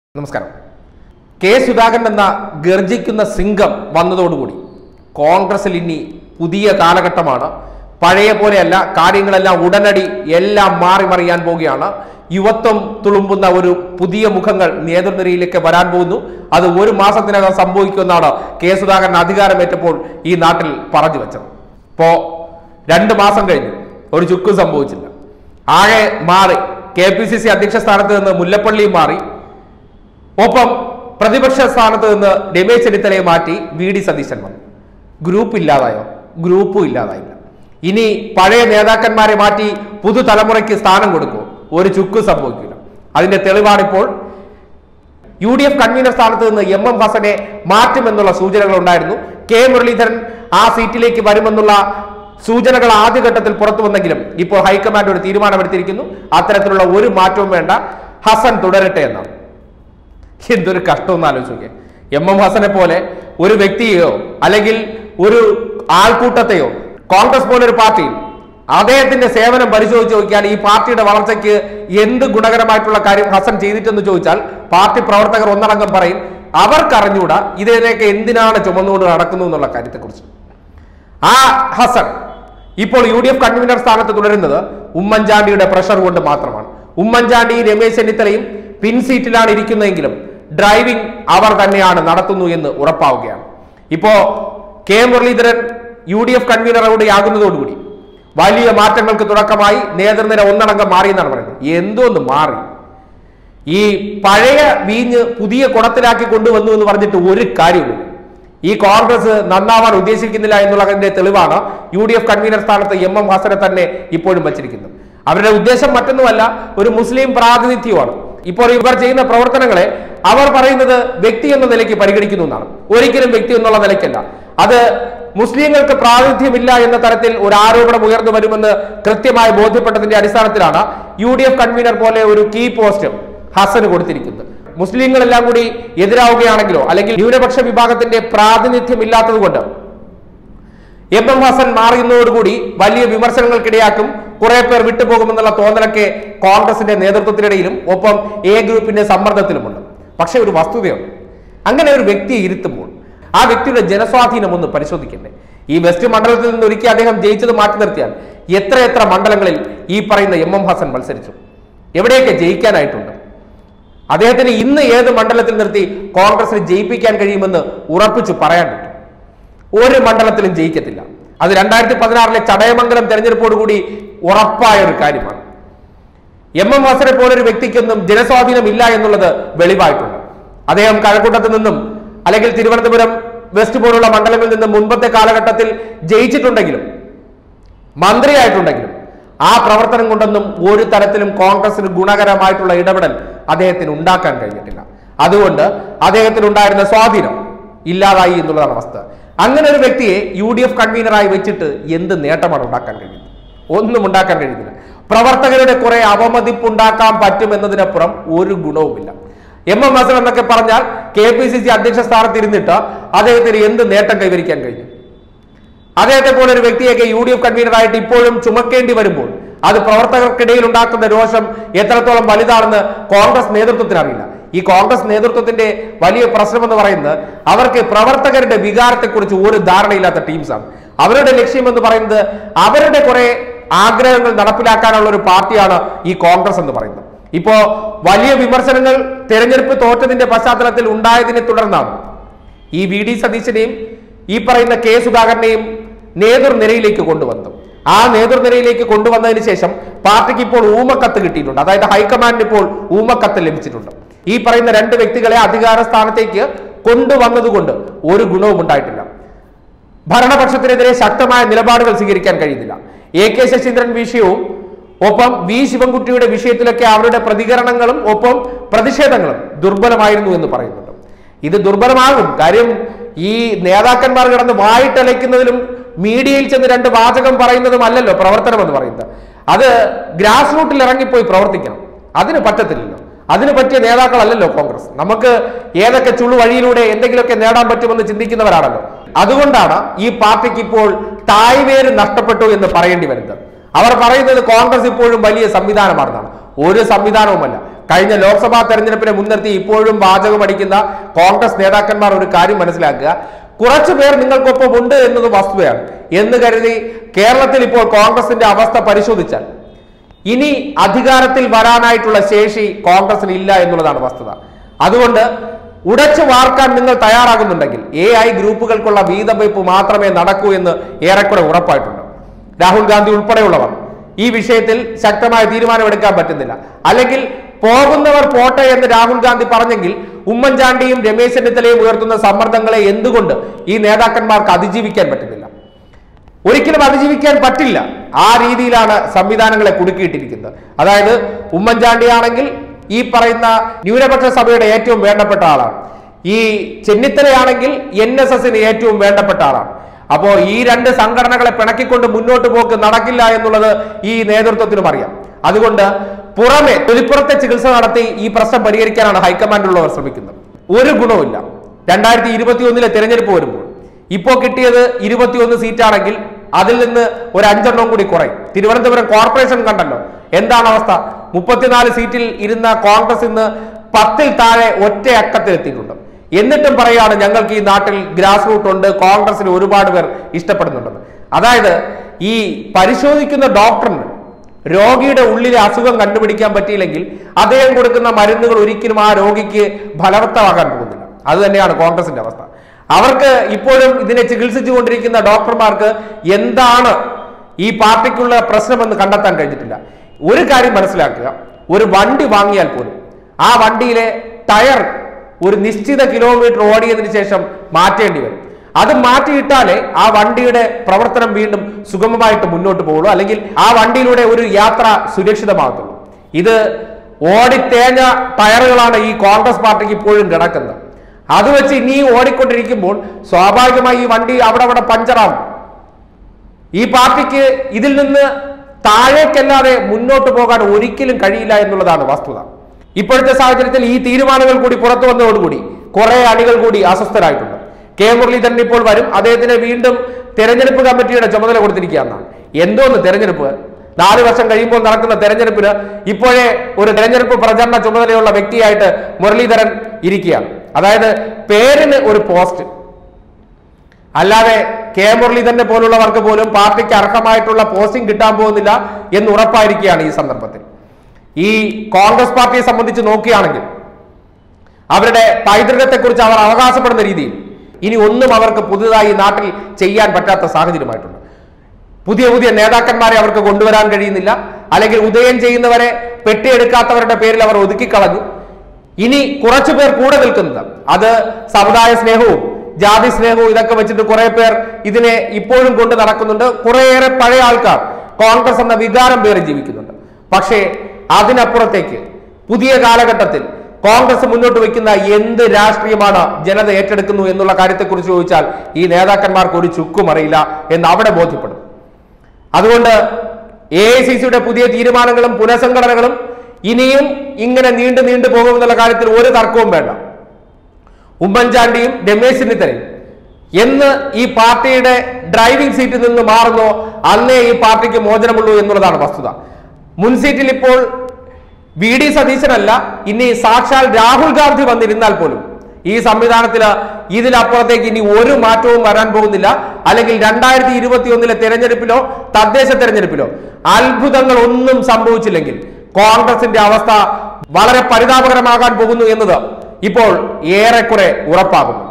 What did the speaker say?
നമസ്കാരം കെ സുധാകരൻ എന്ന ഗർജിക്കുന്ന സിംഗം വന്നതോടുകൂടി കോൺഗ്രസിൽ ഇനി പുതിയ കാലഘട്ടമാണ് പഴയ പോലെയല്ല കാര്യങ്ങളെല്ലാം ഉടനടി എല്ലാം മാറി മറിയാൻ പോവുകയാണ് യുവത്വം തുളുമ്പുന്ന ഒരു പുതിയ മുഖങ്ങൾ നേതൃനിരയിലേക്ക് വരാൻ പോകുന്നു അത് ഒരു മാസത്തിനകം സംഭവിക്കുമെന്നാണ് കെ സുധാകരൻ അധികാരമേറ്റപ്പോൾ ഈ നാട്ടിൽ പറഞ്ഞു വെച്ചത് ഇപ്പോ രണ്ട് മാസം കഴിഞ്ഞു ഒരു ചുക്കും സംഭവിച്ചില്ല ആകെ മാറി കെ പി സി സി അധ്യക്ഷ സ്ഥാനത്ത് നിന്ന് മുല്ലപ്പള്ളിയും മാറി ഒപ്പം പ്രതിപക്ഷ സ്ഥാനത്ത് നിന്ന് രമേശ് ചെന്നിത്തലയെ മാറ്റി വി ഡി സതീശൻ വന്നു ഗ്രൂപ്പ് ഇല്ലാതായോ ഗ്രൂപ്പും ഇല്ലാതായില്ല ഇനി പഴയ നേതാക്കന്മാരെ മാറ്റി പുതുതലമുറയ്ക്ക് സ്ഥാനം കൊടുക്കും ഒരു ചുക്ക് സംഭവിക്കില്ല അതിന്റെ തെളിവാണിപ്പോൾ യു ഡി എഫ് കൺവീനർ സ്ഥാനത്ത് നിന്ന് എം എം ഹസനെ മാറ്റുമെന്നുള്ള സൂചനകൾ ഉണ്ടായിരുന്നു കെ മുരളീധരൻ ആ സീറ്റിലേക്ക് വരുമെന്നുള്ള സൂചനകൾ ആദ്യഘട്ടത്തിൽ പുറത്തു വന്നെങ്കിലും ഇപ്പോൾ ഹൈക്കമാൻഡ് ഒരു തീരുമാനമെടുത്തിരിക്കുന്നു അത്തരത്തിലുള്ള ഒരു മാറ്റവും വേണ്ട ഹസൻ തുടരട്ടെ എന്നാണ് എന്തൊരു കഷ്ടമെന്ന് ആലോചിക്കുക എം എം ഹസനെ പോലെ ഒരു വ്യക്തിയെയോ അല്ലെങ്കിൽ ഒരു ആൾക്കൂട്ടത്തെയോ കോൺഗ്രസ് പോലെ ഒരു പാർട്ടിയിൽ അദ്ദേഹത്തിന്റെ സേവനം പരിശോധിച്ച് നോക്കിയാൽ ഈ പാർട്ടിയുടെ വളർച്ചയ്ക്ക് എന്ത് ഗുണകരമായിട്ടുള്ള കാര്യം ഹസൻ ചെയ്തിട്ടെന്ന് ചോദിച്ചാൽ പാർട്ടി പ്രവർത്തകർ ഒന്നടങ്കം പറയും അവർക്കറിഞ്ഞൂടാ ഇതിനെയൊക്കെ എന്തിനാണ് ചുമന്നുകൊണ്ട് നടക്കുന്നു എന്നുള്ള കാര്യത്തെക്കുറിച്ച് ആ ഹസൻ ഇപ്പോൾ യു ഡി എഫ് കൺവീനർ സ്ഥാനത്ത് തുടരുന്നത് ഉമ്മൻചാണ്ടിയുടെ പ്രഷർ കൊണ്ട് മാത്രമാണ് ഉമ്മൻചാണ്ടി രമേശ് ചെന്നിത്തലയും പിൻ സീറ്റിലാണ് ഇരിക്കുന്നതെങ്കിലും ഡ്രൈവിംഗ് അവർ തന്നെയാണ് നടത്തുന്നു എന്ന് ഉറപ്പാവുകയാണ് ഇപ്പോ K Muraleedharan U D F കൺവീനറോട് ആകുന്നതോടുകൂടി വലിയ മാറ്റങ്ങൾക്ക് തുടക്കമായി നേതൃനിര ഒന്നടങ്കം മാറി എന്നാണ് പറയുന്നത് എന്തോന്ന് മാറി ഈ പഴയ വീഞ്ഞ് പുതിയ കുടത്തിലാക്കി കൊണ്ടുവന്നു എന്ന് പറഞ്ഞിട്ട് ഒരു കാര്യവുമില്ല ഈ കോൺഗ്രസ് നന്നാവാൻ ഉദ്ദേശിക്കുന്നില്ല എന്നുള്ളതിന്റെ തെളിവാണ് യു ഡി എഫ് കൺവീനർ സ്ഥാനത്ത് എം എം ഹസനെ തന്നെ ഇപ്പോഴും വച്ചിരിക്കുന്നത് അവരുടെ ഉദ്ദേശം മറ്റൊന്നുമല്ല ഒരു മുസ്ലിം പ്രാതിനിധ്യമാണ് ഇപ്പോൾ ഇവർ ചെയ്യുന്ന പ്രവർത്തനങ്ങളെ അവർ പറയുന്നത് വ്യക്തി എന്ന നിലയ്ക്ക് പരിഗണിക്കുന്നു എന്നാണ് ഒരിക്കലും വ്യക്തി എന്നുള്ള നിലയ്ക്കല്ല അത് മുസ്ലിങ്ങൾക്ക് പ്രാതിനിധ്യമില്ല എന്ന തരത്തിൽ ഒരു ആരോപണം ഉയർന്നു വരുമെന്ന് കൃത്യമായി ബോധ്യപ്പെട്ടതിന്റെ അടിസ്ഥാനത്തിലാണ് യു ഡി എഫ് കൺവീനർ പോലെ ഒരു കീ പോസ്റ്റ് ഹസന് കൊടുത്തിരിക്കുന്നത് മുസ്ലിങ്ങളെല്ലാം കൂടി എതിരാവുകയാണെങ്കിലോ അല്ലെങ്കിൽ ന്യൂനപക്ഷ വിഭാഗത്തിന്റെ പ്രാതിനിധ്യം ഇല്ലാത്തത് കൊണ്ട് എം എം ഹസൻ മാറുന്നതോടുകൂടി വലിയ വിമർശനങ്ങൾക്കിടയാക്കും കുറെ പേർ വിട്ടുപോകുമെന്നുള്ള തോന്നലൊക്കെ കോൺഗ്രസിന്റെ നേതൃത്വത്തിനിടയിലും ഒപ്പം എ ഗ്രൂപ്പിന്റെ സമ്മർദ്ദത്തിലുമുണ്ട് പക്ഷെ ഒരു വസ്തുതയുണ്ട് അങ്ങനെ ഒരു വ്യക്തിയെ ഇരുത്തുമ്പോൾ ആ വ്യക്തിയുടെ ജനസ്വാധീനം ഒന്ന് പരിശോധിക്കണ്ടേ ഈ വെസ്റ്റ് മണ്ഡലത്തിൽ നിന്ന് ഒരിക്കൽ അദ്ദേഹം ജയിച്ചത് മാറ്റി നിർത്തിയാൽ എത്ര എത്ര മണ്ഡലങ്ങളിൽ ഈ പറയുന്ന എം എം ഹസൻ മത്സരിച്ചു എവിടെയൊക്കെ ജയിക്കാനായിട്ടുണ്ട് അദ്ദേഹത്തിന് ഇന്ന് ഏത് മണ്ഡലത്തിൽ നിർത്തി കോൺഗ്രസിന് ജയിപ്പിക്കാൻ കഴിയുമെന്ന് ഉറപ്പിച്ചു പറയാൻ പറ്റും ഒരു മണ്ഡലത്തിലും ജയിക്കത്തില്ല അത് രണ്ടായിരത്തി പതിനാറിലെ ചടയമംഗലം തെരഞ്ഞെടുപ്പോടുകൂടി ഉറപ്പായ ഒരു കാര്യമാണ് എം എം ഹസനെ പോലൊരു വ്യക്തിക്കൊന്നും ജനസ്വാധീനം ഇല്ല എന്നുള്ളത് വെളിവായിട്ടുണ്ട് അദ്ദേഹം കഴക്കൂട്ടത്ത് നിന്നും അല്ലെങ്കിൽ തിരുവനന്തപുരം വെസ്റ്റ് പോലുള്ള മണ്ഡലങ്ങളിൽ നിന്നും മുൻപത്തെ കാലഘട്ടത്തിൽ ജയിച്ചിട്ടുണ്ടെങ്കിലും മന്ത്രിയായിട്ടുണ്ടെങ്കിലും ആ പ്രവർത്തനം കൊണ്ടൊന്നും ഒരു തരത്തിലും കോൺഗ്രസിന് ഗുണകരമായിട്ടുള്ള ഇടപെടൽ അദ്ദേഹത്തിന് ഉണ്ടാക്കാൻ കഴിഞ്ഞിട്ടില്ല അതുകൊണ്ട് അദ്ദേഹത്തിന് ഉണ്ടായിരുന്ന സ്വാധീനം ഇല്ലാതായി എന്നുള്ളതാണ് അവസ്ഥ അങ്ങനെ ഒരു വ്യക്തിയെ യു ഡി എഫ് കൺവീനറായി വെച്ചിട്ട് എന്ത് നേട്ടമാണ് ഉണ്ടാക്കാൻ കഴിയുന്നത് ഒന്നും ഉണ്ടാക്കാൻ കഴിയുന്നില്ല പ്രവർത്തകരുടെ കുറെ അവമതിപ്പുണ്ടാക്കാൻ പറ്റുമെന്നതിനപ്പുറം ഒരു ഗുണവുമില്ല എം എം ഹസൻ എന്നൊക്കെ പറഞ്ഞാൽ കെ പി സി സി അധ്യക്ഷ സ്ഥാനത്ത് ഇരുന്നിട്ട് അദ്ദേഹത്തിന് എന്ത് നേട്ടം കൈവരിക്കാൻ കഴിഞ്ഞു അദ്ദേഹത്തെ പോലെ ഒരു വ്യക്തിയൊക്കെ യു ഡി എഫ് കൺവീനറായിട്ട് ഇപ്പോഴും ചുമക്കേണ്ടി വരുമ്പോൾ അത് പ്രവർത്തകർക്കിടയിൽ ഉണ്ടാക്കുന്ന രോഷം എത്രത്തോളം വലുതാണെന്ന് കോൺഗ്രസ് നേതൃത്വത്തിന് അറിയില്ല ഈ കോൺഗ്രസ് നേതൃത്വത്തിന്റെ വലിയ പ്രശ്നം എന്ന് പറയുന്നത് അവർക്ക് പ്രവർത്തകരുടെ വികാരത്തെക്കുറിച്ച് ഒരു ധാരണയില്ലാത്ത ടീംസാണ് അവരുടെ ലക്ഷ്യം എന്ന് പറയുന്നത് അവരുടെ കുറെ ആഗ്രഹങ്ങൾ നടപ്പിലാക്കാനുള്ള ഒരു പാർട്ടിയാണ് ഈ കോൺഗ്രസ് എന്ന് പറയുന്നത് ഇപ്പോ വലിയ വിമർശനങ്ങൾ തെരഞ്ഞെടുപ്പ് തോറ്റതിന്റെ പശ്ചാത്തലത്തിൽ ഉണ്ടായതിനെ തുടർന്നാണ് ഈ വി ഡി സതീശനെയും ഈ പറയുന്ന കെ സുധാകരനെയും നേതൃനിരയിലേക്ക് കൊണ്ടുവന്നു ആ നേതൃനിരയിലേക്ക് കൊണ്ടുവന്നതിന് ശേഷം പാർട്ടിക്ക് ഇപ്പോൾ ഊമക്കത്ത് കിട്ടിയിട്ടുണ്ട് അതായത് ഹൈക്കമാൻഡിന് ഇപ്പോൾ ഊമക്കത്ത് ലഭിച്ചിട്ടുണ്ട് ഈ പറയുന്ന രണ്ട് വ്യക്തികളെ അധികാര സ്ഥാനത്തേക്ക് കൊണ്ടുവന്നതുകൊണ്ട് ഒരു ഗുണവും ഉണ്ടായിട്ടില്ല ഭരണപക്ഷത്തിനെതിരെ ശക്തമായ നിലപാടുകൾ സ്വീകരിക്കാൻ കഴിയുന്നില്ല എ കെ ശശീന്ദ്രൻ വിഷയവും ഒപ്പം വി ശിവൻകുട്ടിയുടെ വിഷയത്തിലൊക്കെ അവരുടെ പ്രതികരണങ്ങളും ഒപ്പം പ്രതിഷേധങ്ങളും ദുർബലമായിരുന്നു എന്ന് പറയുന്നുണ്ട് ഇത് ദുർബലമാകും കാര്യം ഈ നേതാക്കന്മാർ കിടന്ന് വായിട്ടലയ്ക്കുന്നതിലും മീഡിയയിൽ ചെന്ന് രണ്ട് വാചകം പറയുന്നതും അല്ലല്ലോ പ്രവർത്തനം എന്ന് പറയുന്നത് അത് ഗ്രാസ് റൂട്ടിൽ ഇറങ്ങിപ്പോയി പ്രവർത്തിക്കണം അതിന് പറ്റത്തില്ലല്ലോ അതിന് പറ്റിയ നേതാക്കളല്ലല്ലോ കോൺഗ്രസ് നമുക്ക് ഏതൊക്കെ ചുളു വഴിയിലൂടെ എന്തെങ്കിലുമൊക്കെ നേടാൻ പറ്റുമെന്ന് ചിന്തിക്കുന്നവരാണല്ലോ അതുകൊണ്ടാണ് ഈ പാർട്ടിക്ക് ഇപ്പോൾ തായ്വേര് നഷ്ടപ്പെട്ടു എന്ന് പറയേണ്ടി വരുന്നത് അവർ പറയുന്നത് കോൺഗ്രസ് ഇപ്പോഴും വലിയ സംവിധാനമാണെന്നാണ് ഒരു സംവിധാനവുമല്ല കഴിഞ്ഞ ലോക്സഭാ തെരഞ്ഞെടുപ്പിനെ മുൻനിർത്തി ഇപ്പോഴും വാചകം അടിക്കുന്ന കോൺഗ്രസ് നേതാക്കന്മാർ ഒരു കാര്യം മനസ്സിലാക്കുക കുറച്ചു പേർ നിങ്ങൾക്കൊപ്പം ഉണ്ട് എന്നത് വസ്തുതയാണ് എന്ന് കരുതി കേരളത്തിൽ ഇപ്പോൾ കോൺഗ്രസിന്റെ അവസ്ഥ പരിശോധിച്ചാൽ ഇനി അധികാരത്തിൽ വരാനായിട്ടുള്ള ശേഷി കോൺഗ്രസിന് ഇല്ല എന്നുള്ളതാണ് വസ്തുത അതുകൊണ്ട് ഉടച്ചു വാർക്കാൻ നിങ്ങൾ തയ്യാറാകുന്നുണ്ടെങ്കിൽ എ ഐ ഗ്രൂപ്പുകൾക്കുള്ള വീതം വയ്പ് മാത്രമേ നടക്കൂ എന്ന് ഏറെക്കുറെ ഉറപ്പായിട്ടുണ്ട് രാഹുൽ ഗാന്ധി ഉൾപ്പെടെയുള്ളവർ ഈ വിഷയത്തിൽ ശക്തമായ തീരുമാനമെടുക്കാൻ പറ്റുന്നില്ല അല്ലെങ്കിൽ പോകുന്നവർ പോട്ടെ എന്ന് രാഹുൽ ഗാന്ധി പറഞ്ഞെങ്കിൽ ഉമ്മൻചാണ്ടിയും രമേശ് ചെന്നിത്തലയും ഉയർത്തുന്ന സമ്മർദ്ദങ്ങളെ എന്തുകൊണ്ട് ഈ നേതാക്കന്മാർക്ക് അതിജീവിക്കാൻ പറ്റുന്നില്ല ഒരിക്കലും അതിജീവിക്കാൻ പറ്റില്ല ആ രീതിയിലാണ് സംവിധാനങ്ങളെ കുടുക്കിയിട്ടിരിക്കുന്നത് അതായത് ഉമ്മൻചാണ്ടി ആണെങ്കിൽ ഈ പറയുന്ന ന്യൂനപക്ഷ സഭയുടെ ഏറ്റവും വേണ്ടപ്പെട്ട ആളാണ് ഈ ചെന്നിത്തലയാണെങ്കിൽ എൻ എസ് എസിന് ഏറ്റവും വേണ്ടപ്പെട്ട ആളാണ് അപ്പോ ഈ രണ്ട് സംഘടനകളെ പിണക്കിക്കൊണ്ട് മുന്നോട്ട് പോക്ക് നടക്കില്ല എന്നുള്ളത് ഈ നേതൃത്വത്തിനും അറിയാം അതുകൊണ്ട് പുറമെ തൊലിപ്പുറത്തെ ചികിത്സ നടത്തി ഈ പ്രശ്നം പരിഹരിക്കാനാണ് ഹൈക്കമാൻഡിലുള്ളവർ ശ്രമിക്കുന്നത് ഒരു ഗുണവുമില്ല രണ്ടായിരത്തി ഇരുപത്തി ഒന്നിലെ തെരഞ്ഞെടുപ്പ് വരുമ്പോൾ ഇപ്പോ കിട്ടിയത് ഇരുപത്തിയൊന്ന് സീറ്റാണെങ്കിൽ അതിൽ നിന്ന് ഒരു അഞ്ചെണ്ണം കൂടി കുറയും തിരുവനന്തപുരം കോർപ്പറേഷൻ കണ്ടല്ലോ എന്താണ് അവസ്ഥ മുപ്പത്തിനാല് സീറ്റിൽ ഇരുന്ന കോൺഗ്രസ് ഇന്ന് പത്തിൽ താഴെ ഒറ്റ അക്കത്തിലെത്തിയിട്ടുണ്ട് എന്നിട്ടും പറയാണ് ഞങ്ങൾക്ക് ഈ നാട്ടിൽ ഗ്രാസ് റൂട്ട് ഉണ്ട് കോൺഗ്രസിന് ഒരുപാട് പേർ ഇഷ്ടപ്പെടുന്നുണ്ടെന്ന് അതായത് ഈ പരിശോധിക്കുന്ന ഡോക്ടറിന് രോഗിയുടെ ഉള്ളിലെ അസുഖം കണ്ടുപിടിക്കാൻ പറ്റിയില്ലെങ്കിൽ അദ്ദേഹം കൊടുക്കുന്ന മരുന്നുകൾ ഒരിക്കലും ആ രോഗിക്ക് ഫലവത്തമാകാൻ പോകുന്നില്ല അത് തന്നെയാണ് കോൺഗ്രസിന്റെ അവസ്ഥ അവർക്ക് ഇപ്പോഴും ഇതിനെ ചികിത്സിച്ചു കൊണ്ടിരിക്കുന്ന ഡോക്ടർമാർക്ക് എന്താണ് ഈ പാർട്ടിക്കുള്ള പ്രശ്നമെന്ന് കണ്ടെത്താൻ കഴിഞ്ഞിട്ടില്ല ഒരു കാര്യം മനസ്സിലാക്കുക ഒരു വണ്ടി വാങ്ങിയാൽ പോലും ആ വണ്ടിയിലെ ടയർ ഒരു നിശ്ചിത കിലോമീറ്റർ ഓടിയതിനു ശേഷം മാറ്റേണ്ടി വരും അത് മാറ്റിയിട്ടാലേ ആ വണ്ടിയുടെ പ്രവർത്തനം വീണ്ടും സുഗമമായിട്ട് മുന്നോട്ട് പോകുള്ളൂ അല്ലെങ്കിൽ ആ വണ്ടിയിലൂടെ ഒരു യാത്ര സുരക്ഷിതമാകത്തുള്ളൂ ഇത് ഓടിത്തേഞ്ഞ ടയറുകളാണ് ഈ കോൺഗ്രസ് പാർട്ടിക്ക് ഇപ്പോഴും കിടക്കുന്നത് അത് വെച്ച് ഇനിയും ഓടിക്കൊണ്ടിരിക്കുമ്പോൾ സ്വാഭാവികമായി ഈ വണ്ടി അവിടെ അവിടെ പഞ്ചറാവും ഈ പാർട്ടിക്ക് ഇതിൽ നിന്ന് താഴേക്കല്ലാതെ മുന്നോട്ട് പോകാൻ ഒരിക്കലും കഴിയില്ല എന്നുള്ളതാണ് വസ്തുത ഇപ്പോഴത്തെ സാഹചര്യത്തിൽ ഈ തീരുമാനങ്ങൾ കൂടി പുറത്തു വന്നതോടുകൂടി കുറെ അണികൾ കൂടി അസ്വസ്ഥരായിട്ടുണ്ട് കെ മുരളീധരൻ ഇപ്പോൾ വരും അദ്ദേഹത്തിന് വീണ്ടും തെരഞ്ഞെടുപ്പ് കമ്മിറ്റിയുടെ ചുമതല കൊടുത്തിരിക്കുകയെന്നാണ് എന്തോന്ന് തെരഞ്ഞെടുപ്പ് നാല് വർഷം കഴിയുമ്പോൾ നടക്കുന്ന തെരഞ്ഞെടുപ്പിന് ഇപ്പോഴേ ഒരു തെരഞ്ഞെടുപ്പ് പ്രചരണ ചുമതലയുള്ള വ്യക്തിയായിട്ട് മുരളീധരൻ ഇരിക്കുകയാണ് അതായത് പേരിന് ഒരു പോസ്റ്റ് അല്ലാതെ കെ മുരളീധരനെ പോലുള്ളവർക്ക് പോലും പാർട്ടിക്ക് അർഹമായിട്ടുള്ള പോസ്റ്റിംഗ് കിട്ടാൻ പോകുന്നില്ല എന്ന് ഉറപ്പായിരിക്കുകയാണ് ഈ സന്ദർഭത്തിൽ ഈ കോൺഗ്രസ് പാർട്ടിയെ സംബന്ധിച്ച് നോക്കുകയാണെങ്കിൽ അവരുടെ പൈതൃകത്തെക്കുറിച്ച് അവർ അവകാശപ്പെടുന്ന രീതിയിൽ ഇനി ഒന്നും അവർക്ക് പുതുതായി നാട്ടിൽ ചെയ്യാൻ പറ്റാത്ത സാഹചര്യമായിട്ടുണ്ട് പുതിയ പുതിയ നേതാക്കന്മാരെ അവർക്ക് കൊണ്ടുവരാൻ കഴിയുന്നില്ല അല്ലെങ്കിൽ ഉദയം ചെയ്യുന്നവരെ പെട്ടിയെടുക്കാത്തവരുടെ പേരിൽ അവർ ഒതുക്കിക്കളഞ്ഞു ഇനി കുറച്ചു പേർ കൂടെ നിൽക്കുന്നത് അത് സമുദായ സ്നേഹവും ജാതി സ്നേഹവും ഇതൊക്കെ വെച്ചിട്ട് കുറെ പേർ ഇതിനെ ഇപ്പോഴും കൊണ്ട് നടക്കുന്നുണ്ട് കുറേയേറെ പഴയ ആൾക്കാർ കോൺഗ്രസ് എന്ന വികാരം പേര് ജീവിക്കുന്നുണ്ട് പക്ഷേ അതിനപ്പുറത്തേക്ക് പുതിയ കാലഘട്ടത്തിൽ കോൺഗ്രസ് മുന്നോട്ട് വയ്ക്കുന്ന എന്ത് രാഷ്ട്രീയമാണ് ജനത ഏറ്റെടുക്കുന്നു എന്നുള്ള കാര്യത്തെക്കുറിച്ച് ചോദിച്ചാൽ ഈ നേതാക്കന്മാർക്ക് ഒരു ചുക്കും അറിയില്ല എന്ന് അവിടെ ബോധ്യപ്പെടും അതുകൊണ്ട് എ ഐ സി സിയുടെ പുതിയ തീരുമാനങ്ങളും പുനഃസംഘടനകളും ഇനിയും ഇങ്ങനെ നീണ്ടു നീണ്ടു പോകുമെന്നുള്ള കാര്യത്തിൽ ഒരു തർക്കവും വേണ്ട ഉമ്മൻചാണ്ടിയും രമേശ് ചെന്നിത്തലയും എന്ന് ഈ പാർട്ടിയുടെ ഡ്രൈവിംഗ് സീറ്റിൽ നിന്ന് മാറുന്നോ അന്നേ ഈ പാർട്ടിക്ക് മോചനമുള്ളൂ എന്നുള്ളതാണ് വസ്തുത മുൻ സീറ്റിൽ ഇപ്പോൾ വി ഡി സതീശനല്ല ഇനി സാക്ഷാൽ രാഹുൽ ഗാന്ധി വന്നിരുന്നാൽ പോലും ഈ സംവിധാനത്തിൽ ഇതിലപ്പുറത്തേക്ക് ഇനി ഒരു മാറ്റവും വരാൻ പോകുന്നില്ല അല്ലെങ്കിൽ രണ്ടായിരത്തി ഇരുപത്തി ഒന്നിലെ തെരഞ്ഞെടുപ്പിലോ തദ്ദേശ തെരഞ്ഞെടുപ്പിലോ അത്ഭുതങ്ങൾ ഒന്നും സംഭവിച്ചില്ലെങ്കിൽ കോൺഗ്രസിന്റെ അവസ്ഥ വളരെ പരിതാപകരമാകാൻ പോകുന്നു എന്നത് ഇപ്പോൾ ഏറെക്കുറെ ഉറപ്പാകുന്നു